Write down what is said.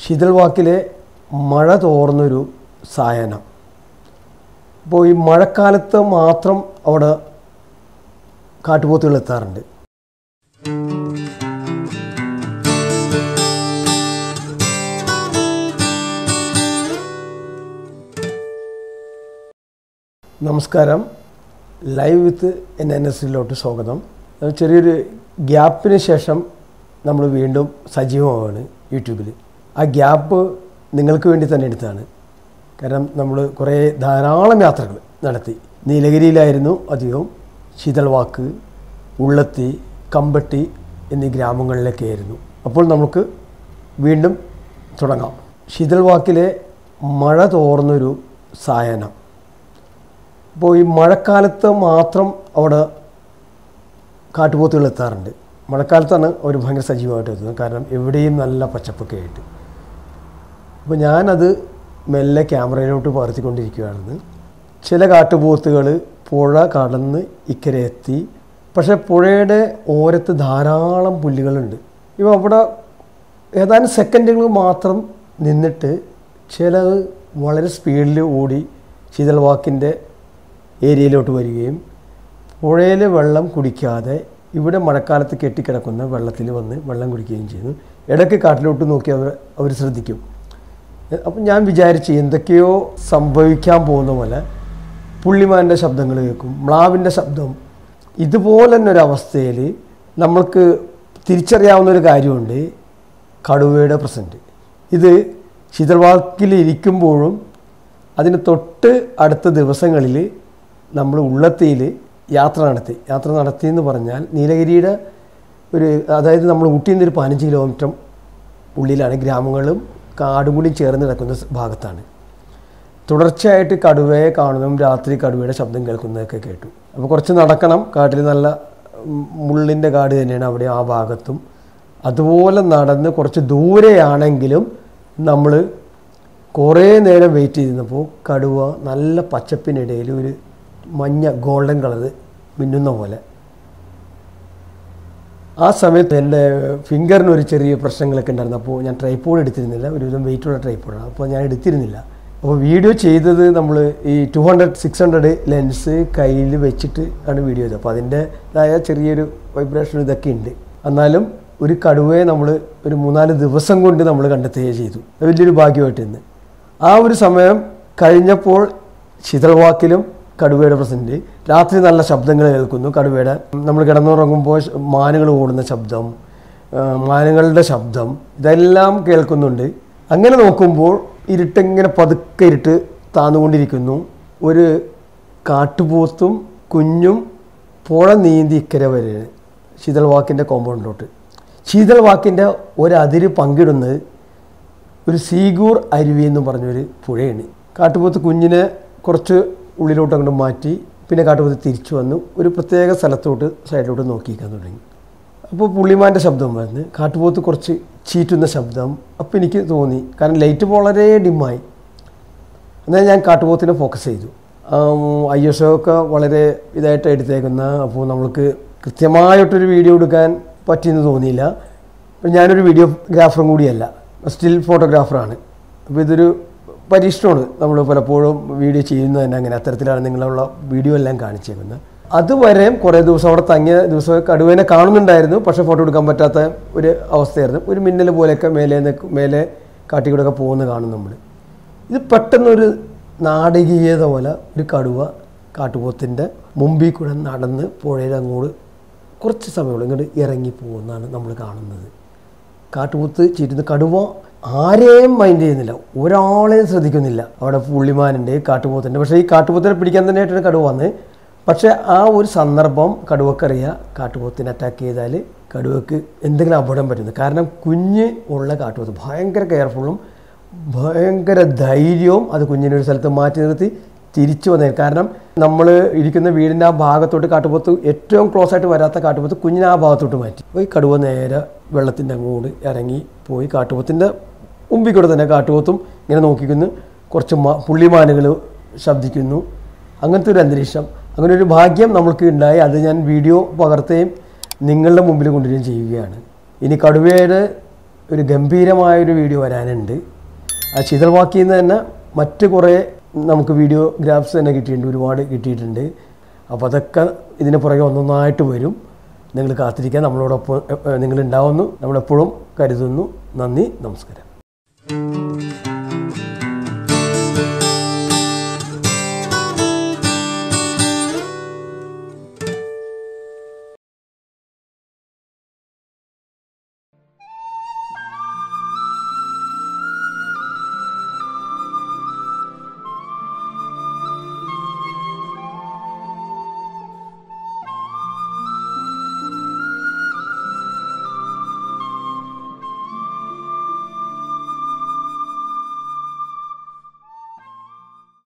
ശീതൾവാക്കിലെ മഴ തോർന്നൊരു സായനം അപ്പോൾ ഈ മഴക്കാലത്ത് മാത്രം അവിടെ കാട്ടുപോത്തുകൾ എത്താറുണ്ട് നമസ്കാരം live with N N S സിയിലോട്ട് സ്വാഗതം അത് ചെറിയൊരു ഗ്യാപ്പിന് ശേഷം നമ്മൾ വീണ്ടും സജീവമാണ് യൂട്യൂബിൽ ആ ഗ്യാപ്പ് നിങ്ങൾക്ക് വേണ്ടി തന്നെ എടുത്താണ് കാരണം നമ്മൾ കുറേ ധാരാളം യാത്രകൾ നടത്തി നീലഗിരിയിലായിരുന്നു അധികവും ശീതൾവാക്ക് ഉള്ളത്തി കമ്പട്ടി എന്നീ ഗ്രാമങ്ങളിലൊക്കെയായിരുന്നു അപ്പോൾ നമുക്ക് വീണ്ടും തുടങ്ങാം ശീതൾവാക്കിലെ മഴ തോർന്നൊരു സായനം അപ്പോൾ ഈ മഴക്കാലത്ത് മാത്രം അവിടെ കാട്ടുപോത്തുകൾ എത്താറുണ്ട് മഴക്കാലത്താണ് അവർ ഭയങ്കര സജീവമായിട്ട് എത്തുന്നത് കാരണം എവിടെയും നല്ല പച്ചപ്പൊക്കെ ആയിട്ട് അപ്പോൾ ഞാനത് മെല്ലെ ക്യാമറയിലോട്ട് പകർത്തിക്കൊണ്ടിരിക്കുകയാണെന്ന് ചില കാട്ടുപോത്തുകൾ പുഴ കടന്ന് ഇക്കരെ എത്തി പക്ഷേ പുഴയുടെ ഓരത്ത് ധാരാളം പുല്ലുകളുണ്ട് ഇവ അവിടെ ഏതാനും സെക്കൻഡുകൾ മാത്രം നിന്നിട്ട് ചിലത് വളരെ സ്പീഡിൽ ഓടി ശീതൾവാക്കിൻ്റെ ഏരിയയിലോട്ട് വരികയും പുഴയിലെ വെള്ളം കുടിക്കാതെ ഇവിടെ മഴക്കാലത്ത് കെട്ടിക്കിടക്കുന്ന വെള്ളത്തിൽ വന്ന് വെള്ളം കുടിക്കുകയും ചെയ്യുന്നു ഇടയ്ക്ക് കാട്ടിലോട്ട് നോക്കി അവർ അവർ ശ്രദ്ധിക്കും അപ്പം ഞാൻ വിചാരിച്ച് എന്തൊക്കെയോ സംഭവിക്കാൻ പോകുന്ന പോലെ പുള്ളിമാൻ്റെ ശബ്ദങ്ങൾ കേൾക്കും മ്ലാവിൻ്റെ ശബ്ദം ഇതുപോലെ തന്നെ ഒരു അവസ്ഥയിൽ നമ്മൾക്ക് തിരിച്ചറിയാവുന്ന ഒരു കാര്യമുണ്ട് കടുവയുടെ പ്രസൻറ്റ് ഇത് ശീതൾവാക്കിൽ ഇരിക്കുമ്പോഴും അതിന് തൊട്ട് അടുത്ത ദിവസങ്ങളിൽ നമ്മൾ ഉള്ളത്തിയിൽ യാത്ര നടത്തി യാത്ര നടത്തി എന്ന് പറഞ്ഞാൽ നീലഗിരിയുടെ ഒരു അതായത് നമ്മൾ ഊട്ടിയിൽ നിന്ന് ഒരു പതിനഞ്ച് കിലോമീറ്റർ ഉള്ളിലാണ് ഗ്രാമങ്ങളും കാടും കൂടി ചേർന്ന് കിടക്കുന്ന ഭാഗത്താണ് തുടർച്ചയായിട്ട് കടുവയെ കാണുന്നതും രാത്രി കടുവയുടെ ശബ്ദം കേൾക്കുന്നതൊക്കെ കേട്ടു അപ്പോൾ കുറച്ച് നടക്കണം കാട്ടിൽ നല്ല ഉം, മുള്ളിൻ്റെ കാട് തന്നെയാണ് അവിടെ ആ ഭാഗത്തും അതുപോലെ നടന്ന് കുറച്ച് ദൂരെയാണെങ്കിലും നമ്മൾ കുറേ നേരം വെയിറ്റ് ചെയ്തിരുന്നപ്പോൾ കടുവ നല്ല പച്ചപ്പിനിടയിൽ ഒരു മഞ്ഞ ഗോൾഡൻ കളർ മിന്നുന്ന പോലെ ആ സമയത്ത് എൻ്റെ ഫിംഗറിന് ഒരു ചെറിയ പ്രശ്നങ്ങളൊക്കെ ഉണ്ടായിരുന്നു അപ്പോൾ ഞാൻ ട്രൈപ്പോഡ് എടുത്തിരുന്നില്ല ഒരുവിധം വെയിറ്റുള്ള ട്രൈപ്പോഡാണ് അപ്പോൾ ഞാൻ എടുത്തിരുന്നില്ല അപ്പോൾ വീഡിയോ ചെയ്തത് നമ്മൾ ഈ two hundred six hundred lens കയ്യിൽ വെച്ചിട്ട് ആണ് വീഡിയോ ചെയ്തത് അപ്പോൾ അതിൻ്റെതായ ചെറിയൊരു വൈബ്രേഷൻ ഇതൊക്കെ ഉണ്ട് എന്നാലും ഒരു കടുവയെ നമ്മൾ ഒരു മൂന്നാല് ദിവസം കൊണ്ട് നമ്മൾ കണ്ടെത്തുകയും ചെയ്തു അത് വലിയൊരു ഭാഗ്യമായിട്ട് ഇന്ന് ആ ഒരു സമയം കഴിഞ്ഞപ്പോൾ ശീതൾവാക്കിലും കടുവയുടെ പ്രസൻറ്റ് രാത്രി നല്ല ശബ്ദങ്ങൾ കേൾക്കുന്നു കടുവയുടെ നമ്മൾ കിടന്നുറങ്ങുമ്പോൾ ശ- മാനുകൾ ഓടുന്ന ശബ്ദം ആ, മാനുകളുടെ ശബ്ദം ഇതെല്ലാം കേൾക്കുന്നുണ്ട് അങ്ങനെ നോക്കുമ്പോൾ ഇരുട്ടിങ്ങനെ പതുക്കെ ഇരുട്ട് താന്നുകൊണ്ടിരിക്കുന്നു ഒരു കാട്ടുപോത്തും കുഞ്ഞും പുഴ നീന്തി ഇക്കരെ വരെയാണ് ശീതൾവാക്കിൻ്റെ കോമ്പൗണ്ടിലോട്ട് ശീതൾവാക്കിൻ്റെ ഒരതിര് പങ്കിടുന്നത് ഒരു സീഗൂർ അരുവി എന്ന് പറഞ്ഞൊരു പുഴയാണ് കാട്ടുപോത്ത് കുഞ്ഞിനെ കുറച്ച് ഉള്ളിലോട്ട് അങ്ങോട്ട് മാറ്റി പിന്നെ കാട്ടുപോത്ത് തിരിച്ചു വന്നു ഒരു പ്രത്യേക സ്ഥലത്തോട്ട് സൈഡിലോട്ട് നോക്കിക്കാൻ തുടങ്ങി അപ്പോൾ പുള്ളിമാൻ്റെ ശബ്ദം വന്ന് കാട്ടുപോത്ത് കുറച്ച് ചീറ്റുന്ന ശബ്ദം അപ്പോൾ എനിക്ക് തോന്നി കാരണം ലൈറ്റ് വളരെ ഡിമ്മായി എന്നാൽ ഞാൻ കാട്ടുപോത്തിനെ ഫോക്കസ് ചെയ്തു ഐ എസ് ഒക്കെ വളരെ ഇതായിട്ട് എടുത്തേക്കുന്ന അപ്പോൾ നമ്മൾക്ക് കൃത്യമായിട്ടൊരു വീഡിയോ എടുക്കാൻ പറ്റിയെന്ന് തോന്നിയില്ല അപ്പോൾ ഞാനൊരു വീഡിയോഗ്രാഫറും കൂടിയല്ല സ്റ്റിൽ ഫോട്ടോഗ്രാഫറാണ് അപ്പോൾ ഇതൊരു പരീക്ഷണമാണ് നമ്മൾ പലപ്പോഴും വീഡിയോ ചെയ്യുന്നത് തന്നെ അങ്ങനെ അത്തരത്തിലാണ് നിങ്ങളുള്ള വീഡിയോ എല്ലാം കാണിച്ചേക്കുന്നത് അതുവരെ കുറേ ദിവസം അവിടെ തങ്ങിയ ദിവസം കടുവേനെ കാണുന്നുണ്ടായിരുന്നു പക്ഷേ ഫോട്ടോ എടുക്കാൻ പറ്റാത്ത ഒരു അവസ്ഥയായിരുന്നു ഒരു മിന്നൽ പോലെയൊക്കെ മേലെ നിക്ക് മേലെ കാട്ടിക്കൂടെയൊക്കെ പോകുന്ന കാണും നമ്മൾ ഇത് പെട്ടെന്നൊരു നാടകീയത പോലെ ഒരു കടുവ കാട്ടുപോത്തിൻ്റെ മുമ്പിൽ കൂടെ നടന്ന് പുഴയിൽ അങ്ങോട്ട് കുറച്ച് സമയമുള്ളൂ ഇങ്ങോട്ട് ഇറങ്ങി പോകുന്നതാണ് നമ്മൾ കാണുന്നത് കാട്ടുപോത്ത് ചീറ്റുന്ന കടുവ ആരെയും മൈൻഡ് ചെയ്യുന്നില്ല ഒരാളെയും ശ്രദ്ധിക്കുന്നില്ല അവിടെ പുള്ളിമാനുണ്ട് കാട്ടുപോത്തുണ്ട് പക്ഷേ ഈ കാട്ടുപോത്തിനെ പിടിക്കാൻ തന്നെയായിട്ടാണ് കടുവ വന്നത് പക്ഷേ ആ ഒരു സന്ദർഭം കടുവക്കറിയാം കാട്ടുപോത്തിനെ അറ്റാക്ക് ചെയ്താൽ കടുവക്ക് എന്തെങ്കിലും അപകടം പറ്റുന്നത് കാരണം കുഞ്ഞ് ഉള്ള കാട്ടുപോത്ത് ഭയങ്കര കെയർഫുള്ളും ഭയങ്കര ധൈര്യവും അത് കുഞ്ഞിനെ ഒരു സ്ഥലത്ത് മാറ്റി നിർത്തി തിരിച്ചു വന്നേന് കാരണം നമ്മൾ ഇരിക്കുന്ന വീടിൻ്റെ ആ ഭാഗത്തോട്ട് കാട്ടുപോത്ത് ഏറ്റവും ക്ലോസ് ആയിട്ട് വരാത്ത കാട്ടുപോത്ത് കുഞ്ഞിനെ ആ ഭാഗത്തോട്ട് മാറ്റി പോയി കടുവ നേരെ വെള്ളത്തിൻ്റെ അങ്ങോട്ട് ഇറങ്ങി പോയി കാട്ടുപോത്തിൻ്റെ മുമ്പിൽ കൂടെ തന്നെ കാട്ടുപോത്തും ഇങ്ങനെ നോക്കിക്കുന്നു കുറച്ച് മ പുള്ളിമാനുകൾ ശബ്ദിക്കുന്നു അങ്ങനത്തെ ഒരു അന്തരീക്ഷം അങ്ങനെ ഒരു ഭാഗ്യം നമ്മൾക്ക് ഉണ്ടായി അത് ഞാൻ വീഡിയോ പകർത്തുകയും നിങ്ങളുടെ മുമ്പിൽ കൊണ്ടുവരികയും ചെയ്യുകയാണ് ഇനി കടുവയുടെ ഒരു ഗംഭീരമായൊരു വീഡിയോ വരാനുണ്ട് ആ ശീതൾവാക്കിയിൽ നിന്ന് തന്നെ മറ്റ് കുറേ നമുക്ക് വീഡിയോഗ്രാഫ്സ് തന്നെ കിട്ടിയിട്ടുണ്ട് ഒരുപാട് കിട്ടിയിട്ടുണ്ട് അപ്പോൾ അതൊക്കെ ഇതിന് പുറകെ ഒന്നൊന്നായിട്ട് വരും നിങ്ങൾ കാത്തിരിക്കാൻ നമ്മളോടൊപ്പം നിങ്ങൾ ഉണ്ടാവുന്നു നമ്മളെപ്പോഴും കരുതുന്നു നന്ദി നമസ്കാരം